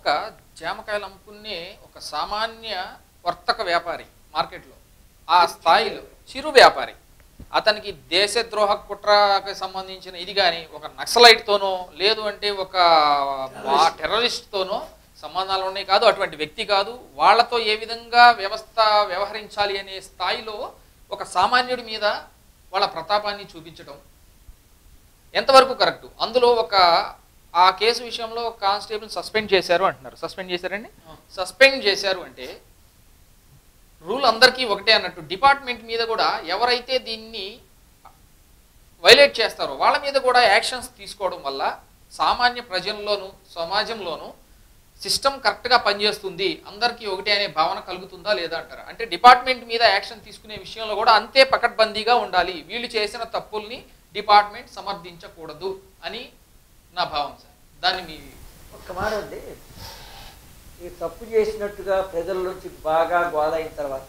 పక్క జామకాయలు అమ్ముకునే ఒక సామాన్య వర్తక వ్యాపారి మార్కెట్లో ఆ స్థాయిలో చిరు వ్యాపారి అతనికి దేశద్రోహ కుట్రకు సంబంధించిన ఇది కానీ ఒక నక్సలైట్తోనో లేదు అంటే ఒక మా- టెర్రరిస్ట్తోనో సంబంధాలు ఉన్నాయి కాదు అటువంటి వ్యక్తి కాదు వాళ్ళతో ఏ విధంగా వ్యవస్థ వ్యవహరించాలి అనే స్థాయిలో ఒక సామాన్యుడి మీద వాళ్ళ ప్రతాపాన్ని చూపించడం ఎంతవరకు కరెక్ట్ అందులో ఒక ఆ కేసు విషయంలో కానిస్టేబుల్ సస్పెండ్ చేశారు అంటున్నారు సస్పెండ్ చేశారండి సస్పెండ్ చేశారు అంటే రూల్ అందరికీ ఒకటే అన్నట్టు డిపార్ట్మెంట్ మీద కూడా ఎవరైతే దీన్ని వైలేట్ చేస్తారో వాళ్ళ మీద కూడా యాక్షన్స్ తీసుకోవడం వల్ల సామాన్య ప్రజల్లోనూ సమాజంలోనూ సిస్టమ్ కరెక్ట్గా పనిచేస్తుంది అందరికీ ఒకటే అనే భావన కలుగుతుందా లేదా అంటారు అంటే డిపార్ట్మెంట్ మీద యాక్షన్ తీసుకునే విషయంలో కూడా అంతే పకడ్బందీగా ఉండాలి వీళ్ళు చేసిన తప్పుల్ని డిపార్ట్మెంట్ సమర్థించకూడదు అని నా భావం సార్ దాన్ని మీ ఒక్క మాట ఉంది ఈ తప్పు చేసినట్టుగా ప్రజల నుంచి బాగా గోద అయిన తర్వాత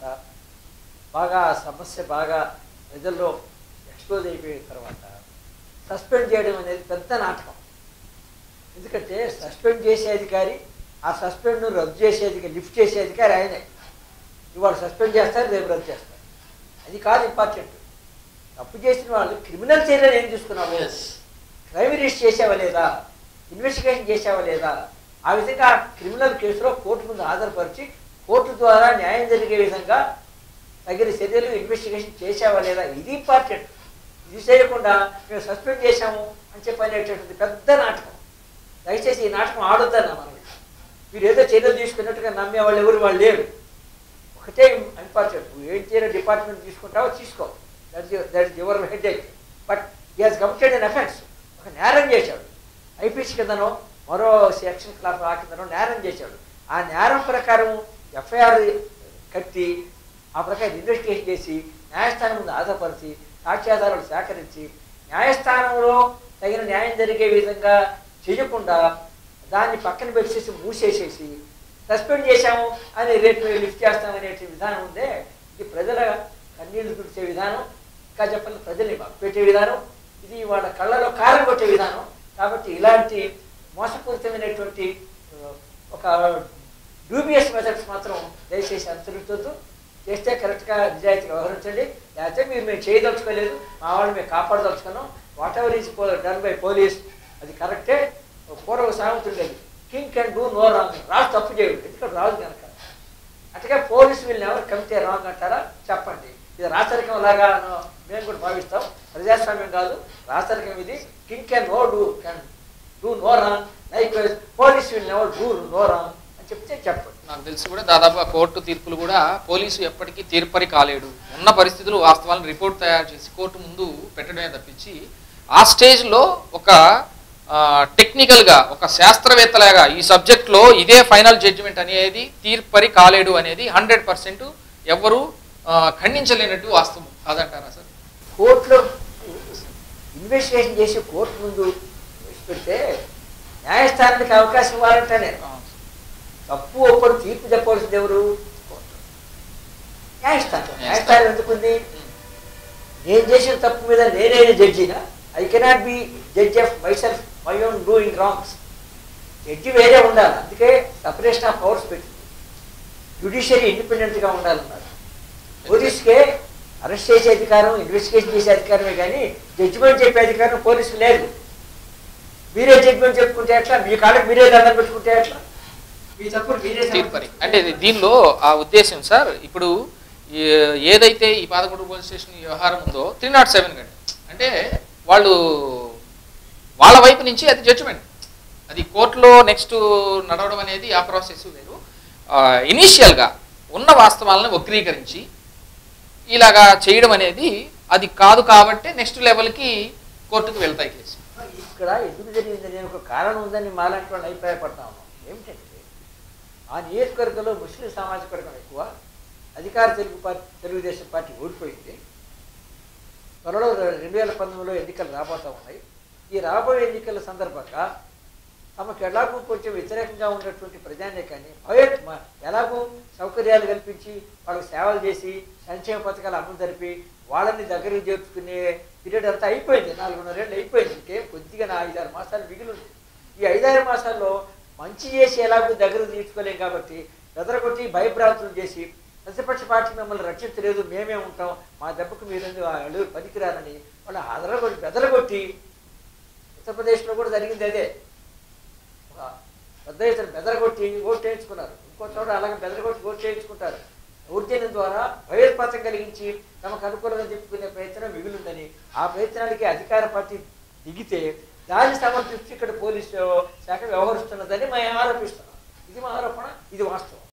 బాగా ఆ సమస్య బాగా ప్రజల్లో ఎక్స్పోజ్ అయిపోయిన తర్వాత సస్పెండ్ చేయడం అనేది పెద్ద నాటకం ఎందుకంటే సస్పెండ్ చేసే అధికారి ఆ సస్పెండ్ను రద్దు చేసే అధికారి లిఫ్ట్ చేసే అధికారి ఆయనే ఇవాళ సస్పెండ్ చేస్తారు రేపు రద్దు చేస్తారు అది కాదు ఇంపార్టెంట్ తప్పు చేసిన వాళ్ళు క్రిమినల్ చర్యలు ఏం తీసుకున్నాము క్రైమ్ రిజిస్టర్ చేసావా లేదా ఇన్వెస్టిగేషన్ చేసావా లేదా ఆ విధంగా క్రిమినల్ కేసులో కోర్టు ముందు ఆధారపరిచి కోర్టు ద్వారా న్యాయం జరిగే విధంగా తగిన చర్యలు ఇన్వెస్టిగేషన్ చేసావా లేదా ఇది ఇంపార్టెంట్ ఇది చేయకుండా మేము సస్పెండ్ చేశాము అని చెప్పి అనేటటువంటి పెద్ద నాటకం దయచేసి ఈ నాటకం ఆడొద్దన్న మనం మీరు ఏదో చర్యలు తీసుకున్నట్టుగా నమ్మే వాళ్ళు ఎవరు వాళ్ళు లేరు ఒకటే ఇంపార్టెంట్ నువ్వు ఏం చేయాలి డిపార్ట్మెంట్ తీసుకుంటావో తీసుకో that that is your head but he has committed an offence ఒక నేరం చేశాడు ఐపీసీ కిందనో మరో సెక్షన్ క్లాస్ ఆ కిందనో నేరం చేశాడు ఆ నేరం ప్రకారం ఎఫ్ఐఆర్ కట్టి ఆ ప్రకారం ఇన్వెస్టిగేషన్ చేసి న్యాయస్థానం ముందు ఆధారపరిచి సాక్ష్యాధారాలు సేకరించి న్యాయస్థానంలో తగిన న్యాయం జరిగే విధంగా చేయకుండా దాన్ని పక్కన పెట్టేసి మూసేసేసి సస్పెండ్ చేశాము అని రేపు లిఫ్ట్ చేస్తామనే విధానం ఉందే ఇది ప్రజల కన్నీళ్లు తుడిచే విధానం ఇంకా చెప్పాలి ప్రజల్ని పెట్టే విధానం ఇది వాళ్ళ కళ్ళలో కారం కొట్టే విధానం కాబట్టి ఇలాంటి మోసపూరితమైనటువంటి ఆ, ఒక డూబియస్ మెథడ్స్ మాత్రం దయచేసి అనుసరించొద్దు చేస్తే కరెక్ట్గా నిజాయితీగా వ్యవహరించండి లేకపోతే మీరు మేము చేయదలుచుకోలేదు మా వాళ్ళు మేము కాపాడదలుచుకున్నాం whatever is done by police అది కరెక్టే పూర్వ సామెత ఉండేది king can do no wrong రాజు తప్పు చేయడు ఎందుకంటే రాజు కనుక అటుగా పోలీసు వీళ్ళని ఎవరు కమిటీ రాంగ్ అంటారా చెప్పండి ఇది రాచరికం లాగా అను- మేము కూడా భావిస్తాం ప్రజాస్వామ్యం కాదు రాచరికం ఇది king can no do can do no wrong like police వీళ్ళని ఎవరు డూ నో రాంగ్ అని చెప్తే చెప్పండి నాకు తెలిసి కూడా దాదాపు ఆ కోర్టు తీర్పులు కూడా పోలీసు ఎప్పటికీ తీర్పరి కాలేడు ఉన్న పరిస్థితులు వాస్తవాలను రిపోర్ట్ తయారు చేసి కోర్టు ముందు పెట్టడమే తప్పించి ఆ స్టేజ్లో ఒక ఆ, టెక్నికల్గా ఒక శాస్త్రవేత్తలాగా ఈ సబ్జెక్ట్లో ఇదే ఫైనల్ జడ్జిమెంట్ అనేది తీర్పరి కాలేడు అనేది హండ్రెడ్ పర్సెంట్ ఎవరు ఆ, ఖండించలేనట్టు వాస్తవం కాదంటారా సార్ కోర్టులో ఇన్వెస్టిగేషన్ చేసి కోర్టు ముందు పెడితే న్యాయస్థానానికి అవకాశం ఇవ్వాలంటే నేను తప్పు ఒక్కడు తీర్పు చెప్పవలసింది ఎవరు కోర్టు న్యాయస్థానం న్యాయస్థానం ఎందుకుంది నేను చేసిన తప్పు మీద నేనే జడ్జినా I cannot be judge of myself my own doing wrongs judge వేరే ఉండాలి అందుకే సపరేషన్ ఆఫ్ పవర్స్ పెట్టింది జ్యుడిషియరీ ఇండిపెండెంట్గా ఉండాలన్నారు పోలీస్కే అరెస్ట్ చేసే అధికారం ఇన్వెస్టిగేషన్ చేసే అధికారమే కానీ జడ్జిమెంట్ చెప్పే అధికారం పోలీసుకు లేదు మీరే జడ్జిమెంట్ చెప్పుకుంటే ఎట్లా మీ కాళ్ళకి మీరే దండం పెట్టుకుంటే ఎట్లా మీ తప్పుడు మీరే తీర్పరి అంటే ఇది- దీనిలో ఆ ఉద్దేశం సార్ ఇప్పుడు ఏ- ఏదైతే ఈ పాదకొండ పోలీస్ స్టేషన్ వ్యవహారం ఉందో త్రీ నాట్ సెవెన్ కండి అంటే వాళ్ళు వాళ్ళ వైపు నుంచి అది జడ్జిమెంట్ అది కోర్టులో నెక్స్ట్ నడవడం అనేది ఆ ప్రాసెస్ వేరు ఇనీషియల్గా ఉన్న వాస్తవాలను వక్రీకరించి ఇలాగా చేయడం అనేది అది కాదు కాబట్టి నెక్స్ట్ లెవెల్కి కోర్టుకు వెళ్తాయి కేసు ఇక్కడ ఎందుకు జరిగింది నేను ఒక కారణం ఉందని మాలాంటి వాళ్ళు అభిప్రాయపడతా ఉన్నాం ఏమిటంటే ఆ నియోజకవర్గంలో ముస్లిం సామాజిక వర్గం ఎక్కువ అధికార తెలుగు పార్టీ తెలుగుదేశం పార్టీ ఓడిపోయింది త్వరలో రెండు వేల పంతొమ్మిదిలో ఎన్నికలు రాబోతూ ఉన్నాయి ఈ రాబోయే ఎన్నికల సందర్భంగా తమకు ఎలాగూ కొంచెం వ్యతిరేకంగా ఉన్నటువంటి ప్రజానీకాన్ని భయ మ- ఎలాగూ సౌకర్యాలు కల్పించి వాళ్ళకి సేవలు చేసి సంక్షేమ పథకాలు అమలు జరిపి వాళ్ళని దగ్గరికి చేర్చుకునే పీరియడ్ అంతా అయిపోయింది నాలుగున్నరేళ్ళు అయిపోయింది ఇంకేం కొద్దిగా నా ఐదారు మాసాలు మిగిలి ఉంది ఈ ఐదారు మాసాల్లో మంచి చేసి ఎలాగో దగ్గరకు తీర్చుకోలేం కాబట్టి బెదరగొట్టి భయభ్రాంతులు చేసి ప్రతిపక్ష పార్టీ మిమ్మల్ని రక్షించలేదు మేమే ఉంటాం మా దెబ్బకు మీరు అడుగు పనికిరారని వాళ్ళు అదరగొట్టి బెదరగొట్టి ఉత్తరప్రదేశ్లో కూడా జరిగింది అదే ఒక పెద్ద ఎత్తున బెదరగొట్టి ఓటు వేయించుకున్నారు ఇంకో చోట అలాగే బెదరగొట్టి ఓటు వేయించుకుంటారు దౌర్జన్యం ద్వారా భయోత్పాతం కలిగించి తమకు అనుకూలంగా చెప్పుకునే ప్రయత్నం మిగిలిందని ఆ ప్రయత్నానికి అధికార పార్టీ దిగితే దాన్ని సమర్థిస్తూ ఇక్కడ పోలీసు శాఖ వ్యవహరిస్తున్నదని మేము ఆరోపిస్తున్నాం ఇది మా ఆరోపణ ఇది వాస్తవం